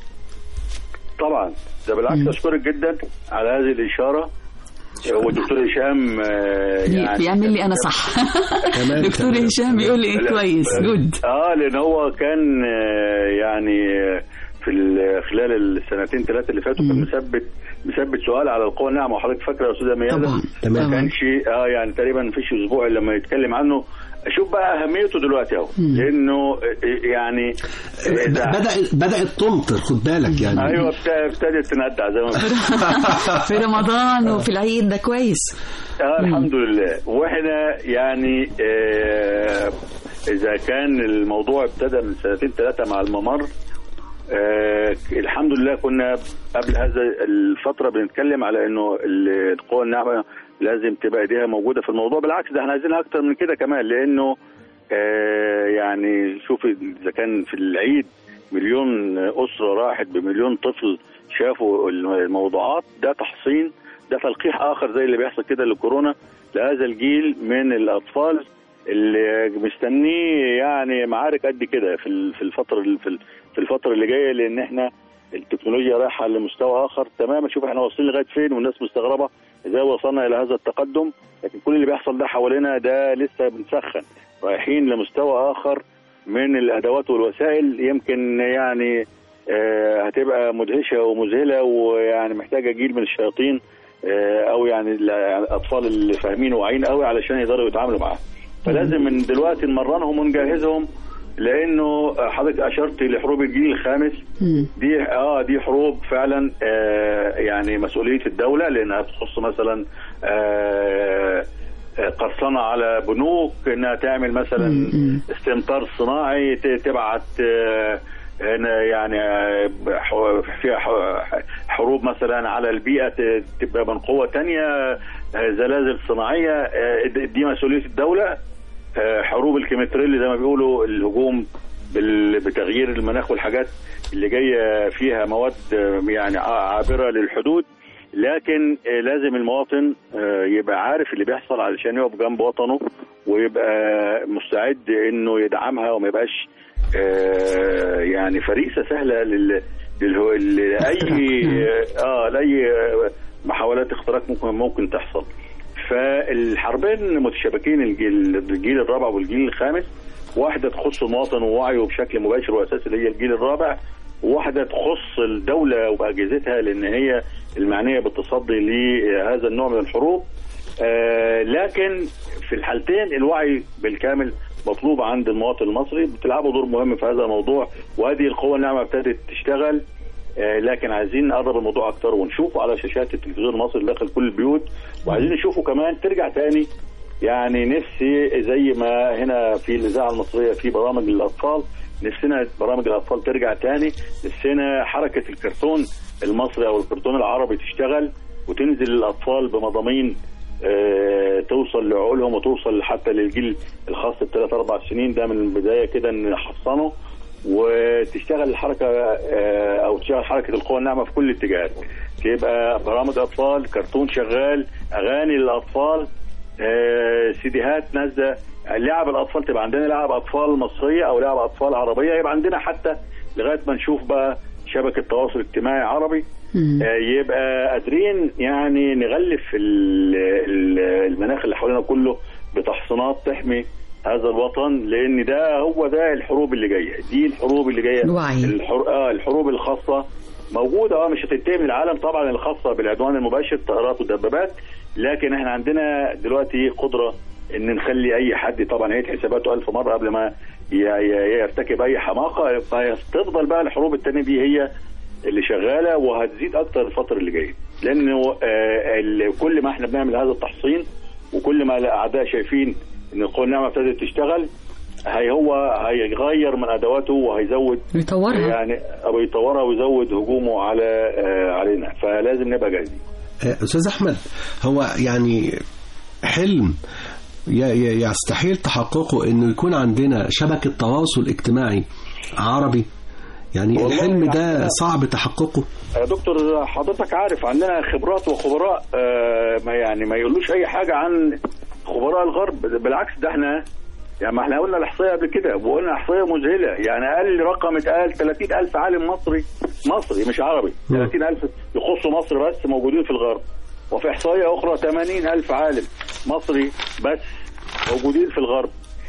طبعا ده بالعكس اشكرك جدا على هذه الاشاره والدكتور هشام آه، يعني بيعمل لي أنا صح دكتور هشام بيقول لي إيه كويس جود اه لان هو كان آه، يعني آه، في ال- خلال السنتين ثلاثه اللي فاتوا كان مثبت مثبت سؤال على القوى الناعمه وحضرتك فاكره يا استاذه ميادة تمام. ما كانش اه يعني تقريبا ما فيش اسبوع إلا لما يتكلم عنه شوف بقى اهميته دلوقتي اهو لانه آه، يعني إذا- بدأ بدأت تمطر خد بالك يعني ايوه ابت- ابتدت تندع زي ما بيقولوا. في رمضان وفي العيد ده كويس اه الحمد لله واحنا يعني آه اذا كان الموضوع ابتدى من سنتين ثلاثه مع الممر آه الحمد لله كنا قبل هذا الفتره بنتكلم على انه ال- القوى الناعمه لازم تبقى ايديها موجوده في الموضوع بالعكس ده احنا عايزينها اكتر من كده كمان لانه آه يعني شوف اذا كان في العيد مليون اسره راحت بمليون طفل شافوا الموضوعات ده تحصين ده تلقيح اخر زي اللي بيحصل كده لكورونا لهذا الجيل من الاطفال اللي مستنيه يعني معارك قد كده في ال- في الفتره ال- في ال- في الفتره اللي جايه لان احنا التكنولوجيا رايحه لمستوى اخر تماما شوف احنا واصلين لغايه فين والناس مستغربه ازاي وصلنا الى هذا التقدم لكن كل اللي بيحصل ده حوالينا ده لسه بنسخن رايحين لمستوى اخر من الادوات والوسائل يمكن يعني آه، هتبقى مدهشه ومذهله ويعني محتاجه جيل من الشياطين آه، او يعني ال- الاطفال اللي فاهمين وواعيين قوي علشان يقدروا يتعاملوا معاها فلازم من دلوقتي نمرنهم ونجهزهم لانه حضرتك اشرت لحروب الجيل الخامس دي اه دي حروب فعلا آه يعني مسؤوليه الدوله لانها تخص مثلا آه آه، قرصنه على بنوك انها تعمل مثلا استمطار صناعي ت- تبعت آه، هنا يعني آه، ح- فيها ح- حروب مثلا على البيئه ت- تبقى من قوه تانية آه، زلازل صناعيه آه، د- دي مسؤوليه الدوله آه، حروب الكيمتريل زي ما بيقولوا الهجوم بال- بتغيير المناخ والحاجات اللي جايه فيها مواد آه، يعني ع- عابره للحدود لكن آه، لازم المواطن آه، يبقى عارف اللي بيحصل علشان يقف جنب وطنه ويبقى مستعد انه يدعمها وما يبقاش آه، يعني فريسه سهله لل للهو- لاي اه لاي محاولات اختراق ممكن ممكن تحصل فالحربين متشابكين الجيل الجيل الرابع والجيل الخامس واحده تخص المواطن ووعيه بشكل مباشر واساسي اللي هي الجيل الرابع وواحده تخص الدوله واجهزتها لان هي المعنيه بالتصدي لهذا النوع من الحروب آه، لكن في الحالتين الوعي بالكامل مطلوب عند المواطن المصري بتلعبوا دور مهم في هذا الموضوع وهذه القوة الناعمة ابتدت تشتغل آه، لكن عايزين نقرب الموضوع اكتر ونشوفه على شاشات التلفزيون المصري داخل كل البيوت وعايزين نشوفه كمان ترجع تاني يعني نفسي زي ما هنا في الاذاعه المصريه في برامج للاطفال نفسنا برامج الاطفال ترجع تاني نفسنا حركه الكرتون المصري او الكرتون العربي تشتغل وتنزل للاطفال بمضامين آه، توصل لعقولهم وتوصل حتى للجيل الخاص بثلاث اربع سنين ده من البدايه كده نحصنه وتشتغل الحركه آه، او تشتغل حركه القوى الناعمه في كل الاتجاهات تبقى برامج اطفال كرتون شغال اغاني للاطفال آه، سيديهات نازله لعب الاطفال تبقى عندنا لعب اطفال مصريه او لعب اطفال عربيه يبقى عندنا حتى لغايه ما نشوف بقى شبكه تواصل اجتماعي عربي آه، يبقى قادرين يعني نغلف ال- ال- المناخ اللي حوالينا كله بتحصينات تحمي هذا الوطن لان ده هو ده الحروب اللي جايه دي الحروب اللي جايه الوعي. الحر... آه الحروب الخاصه موجوده اه مش هتنتهي من العالم طبعا الخاصه بالعدوان المباشر طائرات ودبابات لكن احنا عندنا دلوقتي قدره ان نخلي اي حد طبعا يعيد حساباته ألف مره قبل ما ي- ي- يرتكب اي حماقه فتفضل بقى الحروب التانية دي هي اللي شغاله وهتزيد اكتر الفتره اللي جايه لانه آه، ال- كل ما احنا بنعمل هذا التحصين وكل ما الاعداء شايفين ان القوى الناعمه ابتدت تشتغل هي هو هيغير من ادواته وهيزود يطورها يعني او يطورها ويزود هجومه على آه، علينا فلازم نبقى جاهزين آه، استاذ احمد هو يعني حلم ي- ي- يستحيل تحققه انه يكون عندنا شبكه تواصل اجتماعي عربي يعني والله الحلم ده يعني- صعب تحققه يا دكتور حضرتك عارف عندنا خبرات وخبراء آه، ما يعني ما يقولوش اي حاجه عن خبراء الغرب بالعكس ده احنا يعني ما احنا قلنا الاحصائيه قبل كده وقلنا احصائيه مذهله يعني اقل رقم اتقال 30000 عالم مصري مصري مش عربي 30000 يخصوا مصر بس موجودين في الغرب وفي احصائيه اخرى 80000 عالم مصري بس موجودين في الغرب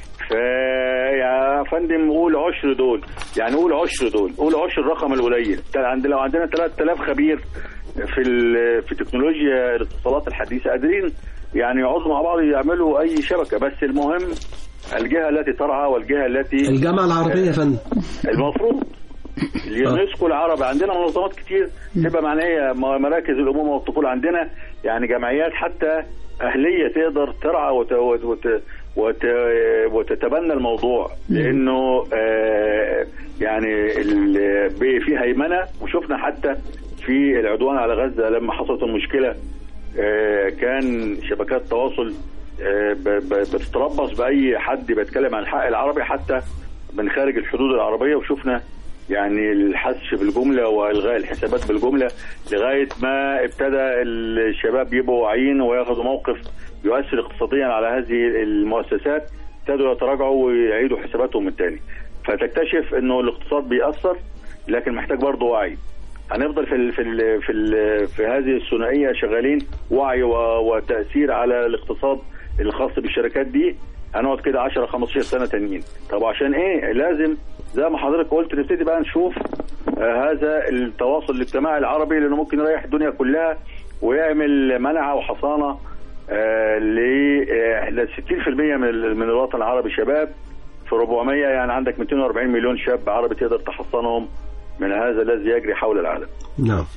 فيا فندم قول عشر دول يعني قول عشر دول قول عشر الرقم القليل عند لو عندنا 3000 خبير في ال- في تكنولوجيا الاتصالات الحديثه قادرين يعني يقعدوا مع بعض يعملوا اي شبكه بس المهم الجهه التي ترعى والجهه التي الجامعه العربيه يا فندم المفروض اليونسكو العربي عندنا منظمات كتير تبقى معنيه م- مراكز الامومه والطفوله عندنا يعني جمعيات حتى اهليه تقدر ترعى وت... وت... وت... وت... وتتبنى الموضوع لانه آه يعني ال... ب- في هيمنه وشفنا حتى في العدوان على غزه لما حصلت المشكله آه كان شبكات تواصل آه ب... ب... بتتربص باي حد بيتكلم عن الحق العربي حتى من خارج الحدود العربيه وشفنا يعني الحذف بالجمله والغاء الحسابات بالجمله لغايه ما ابتدى الشباب يبقوا واعيين وياخذوا موقف يؤثر اقتصاديا على هذه المؤسسات ابتدوا يتراجعوا ويعيدوا حساباتهم من تاني فتكتشف انه الاقتصاد بيأثر لكن محتاج برضه وعي هنفضل في ال في ال في ال في هذه الثنائيه شغالين وعي و- وتاثير على الاقتصاد الخاص بالشركات دي هنقعد كده 10 15 سنه تانيين طب عشان ايه لازم زي ما حضرتك قلت نبتدي بقى نشوف آه هذا التواصل الاجتماعي العربي لانه ممكن يريح الدنيا كلها ويعمل منعه وحصانه آه ل آه، ل 60% من ال- من الوطن العربي شباب في 400 يعني عندك 240 مليون شاب عربي تقدر تحصنهم من هذا الذي يجري حول العالم نعم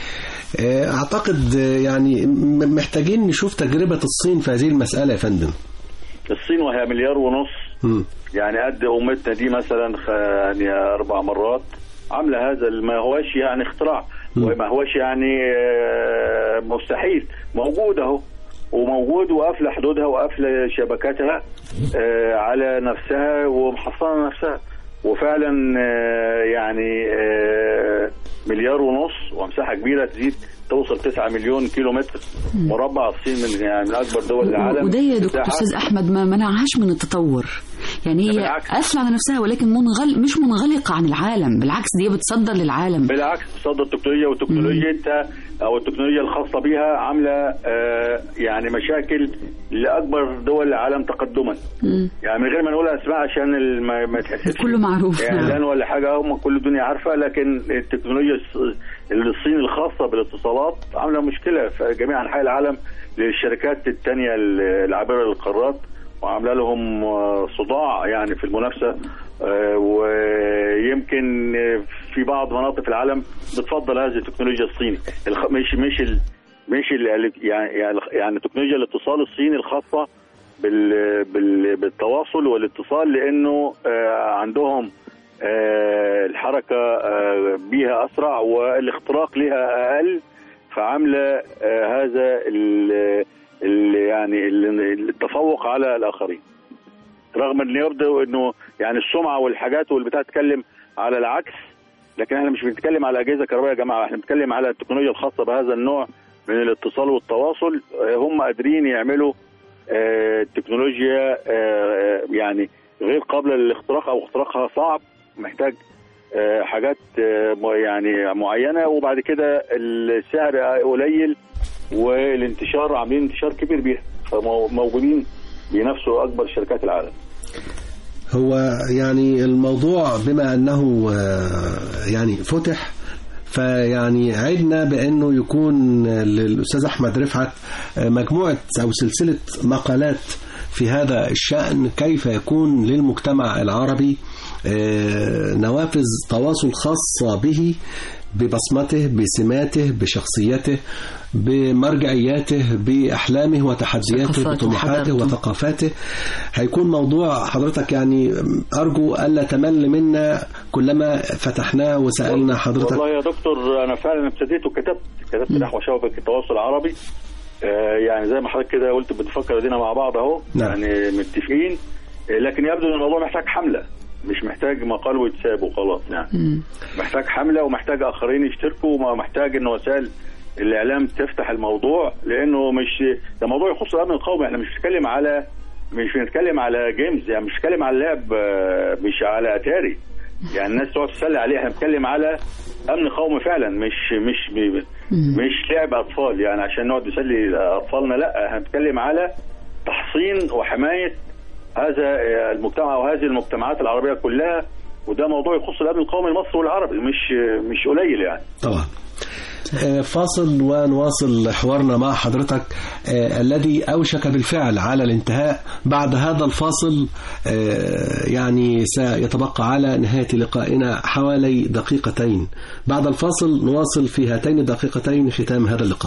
آه، اعتقد آه، يعني م- محتاجين نشوف تجربه الصين في هذه المساله يا فندم الصين وهي مليار ونص مم. يعني قد امتنا دي مثلا خ- يعني اربع مرات عامله هذا ما هوش يعني اختراع وما هوش يعني آه، مستحيل موجود اهو وموجود وقافله حدودها وقافله شبكاتها آه، على نفسها ومحصنه نفسها وفعلا آه، يعني آه، مليار ونص ومساحه كبيره تزيد توصل 9 مليون كيلو متر مربع الصين من يعني من اكبر دول العالم وده يا دكتور مساحة. استاذ احمد ما منعهاش من التطور يعني هي قافله على نفسها ولكن منغل مش منغلقه عن العالم بالعكس دي بتصدر للعالم بالعكس تصدر التكنولوجيا والتكنولوجيا او التكنولوجيا الخاصه بيها عامله آه يعني مشاكل لاكبر دول العالم تقدما مم. يعني من غير ما نقول اسماء عشان ال- ما ما تحسش كله معروف اعلان ولا حاجه هم كل الدنيا عارفه لكن التكنولوجيا الص- الصين الخاصه بالاتصالات عامله مشكله في جميع انحاء العالم للشركات الثانيه العابره للقارات وعامله لهم آه، صداع يعني في المنافسه آه، ويمكن آه، في بعض مناطق العالم بتفضل هذه التكنولوجيا الصيني الخ- مش مش ال مش ال يعني يعني يعني تكنولوجيا الاتصال الصيني الخاصه بال بال بالتواصل والاتصال لانه آه، عندهم آه، الحركه آه، بيها اسرع والاختراق لها اقل فعامله آه، هذا ال- ال- يعني ال- التفوق على الاخرين رغم ان يبدو انه يعني السمعه والحاجات والبتاع تتكلم على العكس لكن احنا مش بنتكلم على اجهزه كهربائيه يا جماعه احنا بنتكلم على التكنولوجيا الخاصه بهذا النوع من الاتصال والتواصل آه، هم قادرين يعملوا آه، تكنولوجيا آه، يعني غير قابله للاختراق او اختراقها صعب محتاج آه، حاجات آه، م- يعني معينه وبعد كده السعر قليل والانتشار عاملين انتشار كبير بيها فموجودين بينافسوا اكبر شركات العالم هو يعني الموضوع بما انه آه، يعني فتح فيعني عدنا بانه يكون للاستاذ احمد رفعت آه، مجموعه او سلسله مقالات في هذا الشان كيف يكون للمجتمع العربي آه، نوافذ تواصل خاصه به ببصمته بسماته بشخصيته بمرجعياته بأحلامه وتحدياته ثقافاته وطموحاته وحضارته. وثقافاته هيكون موضوع حضرتك يعني أرجو ألا تمل منا كلما فتحناه وسألنا حضرتك والله يا دكتور انا فعلا ابتديت وكتبت كتبت نحو شبكه التواصل العربي آه، يعني زي ما حضرتك كده قلت بنفكر ادينا مع بعض اهو نعم. يعني متفقين آه، لكن يبدو ان الموضوع محتاج حمله مش محتاج مقال ويتساب وخلاص يعني محتاج حمله ومحتاج اخرين يشتركوا ومحتاج ان وسائل الاعلام تفتح الموضوع لانه مش ده موضوع يخص الامن القومي احنا مش بنتكلم على مش بنتكلم على جيمز يعني مش بنتكلم على لعب آه، مش على اتاري يعني الناس تقعد تسلي عليه احنا بنتكلم على امن قومي فعلا مش مش مش لعب اطفال يعني عشان نقعد نسلي اطفالنا لا احنا بنتكلم على تحصين وحمايه هذا المجتمع وهذه المجتمعات العربيه كلها وده موضوع يخص الامن القومي المصري والعربي مش مش قليل يعني طبعا آه، فاصل ونواصل حوارنا مع حضرتك آه، الذي أوشك بالفعل على الانتهاء بعد هذا الفاصل آه، يعني سيتبقى على نهاية لقائنا حوالي دقيقتين بعد الفاصل نواصل في هاتين الدقيقتين ختام هذا اللقاء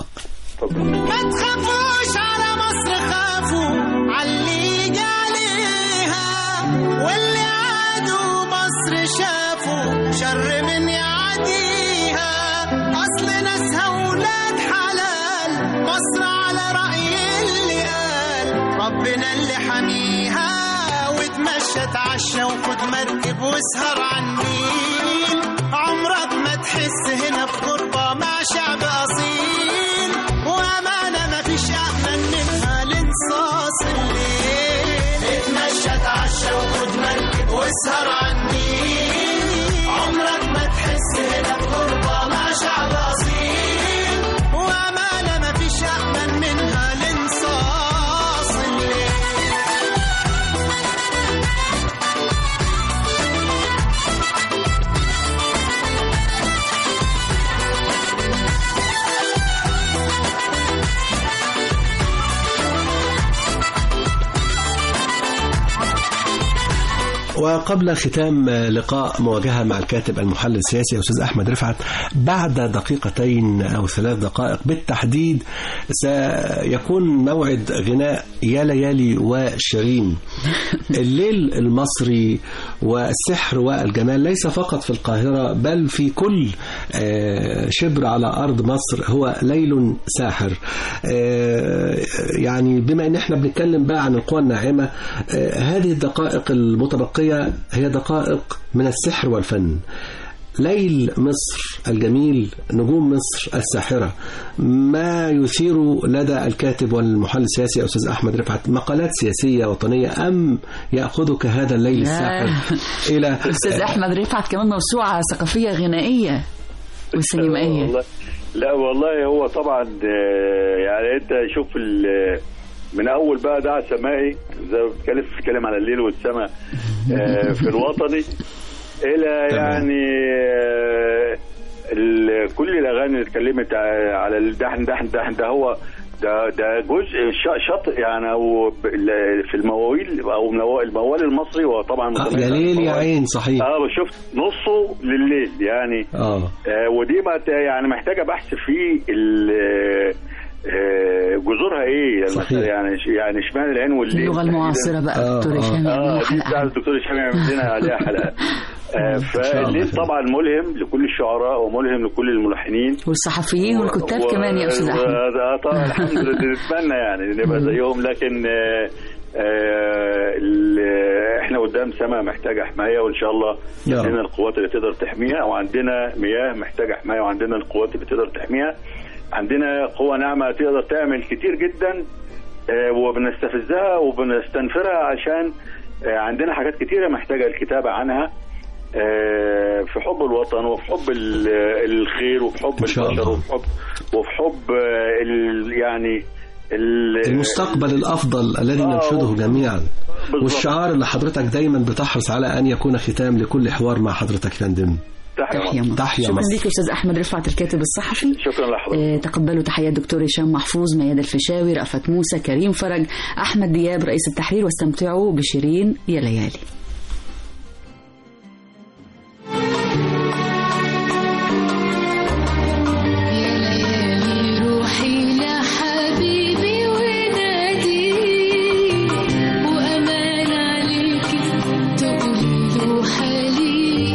ما تخافوش على مصر خافوا عاللي يجي عليها واللي عادوا مصر شافوا شر من يعديها اصل ناسها ولاد حلال مصر على رأي اللي قال ربنا اللي حميها وتمشى اتعشى وخد مركب واسهر على النيل عمرك ما تحس هنا بغربة مع شعب أصيل وأمانة مفيش أأمن منها لانصاص الليل اتمشى اتعشى وخد مركب واسهر على النيل عمرك ما تحس هنا بغربة مع شعب أصيل وأمانة مفيش أأمن منها لانصاص الليل وقبل ختام لقاء مواجهة مع الكاتب المحلل السياسي أستاذ أحمد رفعت بعد دقيقتين أو ثلاث دقائق بالتحديد سيكون موعد غناء يا ليالي وشيرين الليل المصري والسحر والجمال ليس فقط في القاهرة بل في كل آه، شبر على أرض مصر هو ليل ساحر آه، يعني بما ان احنا بنتكلم بقى عن القوى الناعمة آه، هذه الدقائق المتبقية هي دقائق من السحر والفن ليل مصر الجميل نجوم مصر الساحرة ما يثير لدى الكاتب والمحلل السياسي أستاذ أحمد رفعت مقالات سياسية وطنية أم يأخذك هذا الليل الساحر إلى أستاذ أحمد رفعت كمان موسوعة ثقافية غنائية وسينمائية والله لا والله هو طبعا آه، يعني انت شوف ال- من اول بقى دع سمائي زي ما بتتكلم بتتكلم على الليل والسماء آه، في الوطني الى يعني آه، ال- كل الاغاني اللي اتكلمت ع- على الدحن دحن دحن ده هو ده ده جزء ش- شط يعني او ب- ال- في المواويل او الموا- الموال المصري هو طبعا آه، متميز يا عن ليل يا الموال. عين صحيح اه شفت نصه لليل يعني اه آه ودي ما ت- يعني محتاجه بحث في ال- آه، جذورها ايه يعني صحيح. مثلا يعني يعني اشمعنى العين والليل اللغة المعاصرة بقى آه، دكتور آه. هشام اه يعمل دي حلقة بتاع الدكتور هشام يعمل لنا عليها حلقه آه شاء الله فالليل خير. طبعا ملهم لكل الشعراء وملهم لكل الملحنين والصحفيين والكتاب كمان يا أستاذ أحمد آه طبعا الحمد لله نتمنى يعني نبقى زيهم لكن آه آه ال- احنا قدام سماء محتاجه حمايه وان شاء الله يا رب. عندنا القوات اللي تقدر تحميها وعندنا مياه محتاجه حمايه وعندنا القوات اللي تقدر تحميها عندنا قوة ناعمة تقدر تعمل كتير جدا آه، وبنستفزها وبنستنفرها عشان آه، عندنا حاجات كتيرة محتاجة الكتابة عنها آه، في حب الوطن وفي حب ال- الخير وفي حب إن شاء البشر الله. وفي حب وفي حب آه، ال- يعني ال- المستقبل الأفضل الذي آه، ننشده جميعا بالظبط. والشعار اللي حضرتك دايما بتحرص على أن يكون ختام لكل حوار مع حضرتك يا فندم تحيا تحية مصر. مصر تحيا شكرا مصر. ليك أستاذ أحمد رفعت الكاتب الصحفي شكرا لحضرتك آه، تقبلوا تحيات دكتور هشام محفوظ مياد الفيشاوي رأفت موسى كريم فرج أحمد دياب رئيس التحرير واستمتعوا بشيرين يا ليالي يا ليالي روحي لحبيبي ونادي وأمان عليكي تقولي له حالي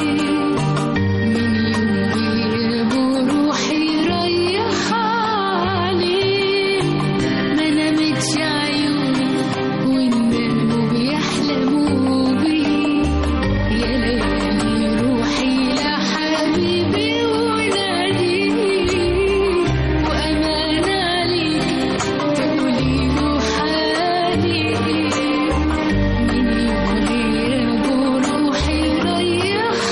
من يوم غيابه روحي ريح عليه ما نامتش عيوني والناموا بيحلموا بيه يا ليالي روحي لحبيبي ونادي وأمان عليك تقولي له حالي من يوم غيابه روحي ريح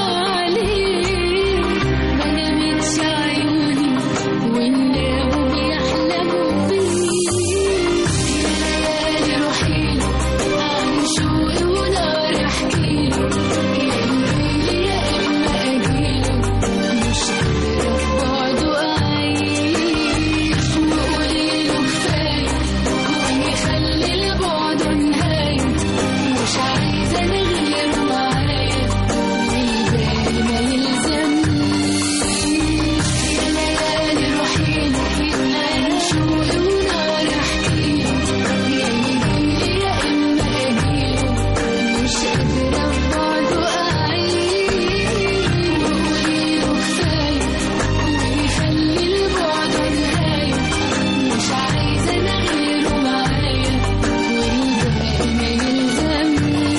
عليه ما نامتش عيوني والناموا بيحلموا بيه يا ليالي روحي عن شوقي ونار احكيله يهديلي يا اما اجيله مش قادرة في بعده اعيش وقوليله كفايه ويخلي البعد نهايه مش عايزه انا غير معايا والباقي ما يلزمنيش يا ليالي روحيله عن شوقي ونار احكيله يهديلي يا اما اجيله مش قادرة في بعده أعيش وقوليله كفاية ويخلي البعد نهاية مش عايزة أنا غيره معايا والباقي ما يلزمنيش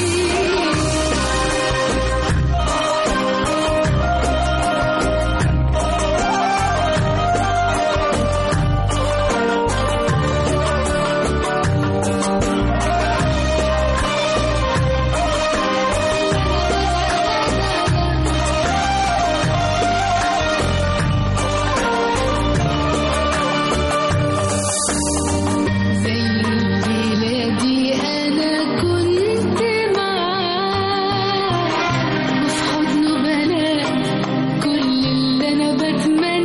زي الليلة دي أنا كنت معاه وفي حضنه بلاقي كل اللي أنا بتمناه